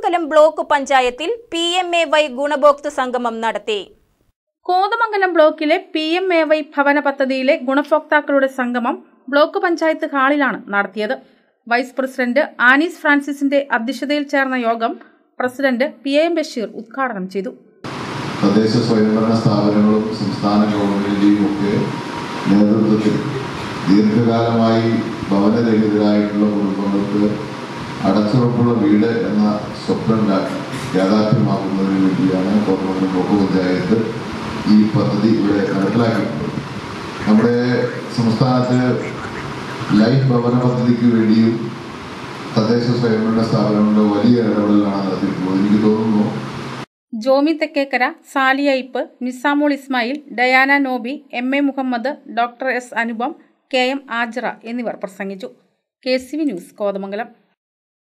Kothamangalam block പഞ്ചായത്തിൽ P M A Y ഗുണഭോക്തൃ സംഗമം നടത്തി കോതമംഗലം ബ്ലോക്കിലെ പി എം എ വൈ ഭവന പദ്ധതിയിലെ ഗുണഭോക്താക്കളുടെ സംഗമം ബ്ലോക്ക് പഞ്ചായത്ത് ഹാളിലാണ് നടത്തിയത് വൈസ് പ്രസിഡന്റ് ആനീസ് ഫ്രാൻസിസിന്റെ അധ്യക്ഷതയിൽ ചേർന്ന യോഗം president P A M Basheer ഉദ്ഘാടനം ചെയ്തു തദ്ദേശ സ്വയംഭരണ സ്ഥാപനങ്ങളും സംസ്ഥാന ഗവൺമെന്റിന്റെയും ഒക്കെ നേതൃത്വത്തിൽ ദീർഘകാലമായി ഭവനരഹിതരായിട്ടുള്ള കുടുംബങ്ങൾക്ക് അടച്ചുറപ്പുള്ള വീട് എന്ന സ്വപ്നം യാ- യാഥാർത്ഥ്യമാക്കുന്നതിന് വേണ്ടിയാണ് കോട്ടമംഗലം ബ്ലോക്ക് പഞ്ചായത്ത് ഈ പദ്ധതി ഇവിടെ നടപ്പിലാക്കിയിട്ടുള്ളത് നമ്മുടെ സംസ്ഥാനത്ത് ലൈഫ് ഭവന പദ്ധതിക്ക് വേണ്ടിയും തദ്ദേശ സ്വയംഭരണ സ്ഥാപനങ്ങളുടെ വലിയ ഇടപെടലാണ് നടത്തിയിട്ടുള്ളത് എനിക്ക് തോന്നുന്നു ജോമി തെക്കേക്കര സാലിയയിപ്പ് Nisamol Ismail Diana Noby M A Muhammad doctor S Anupam K M ആജറ എന്നിവർ പ്രസംഗിച്ചു K C V news Kothamangalam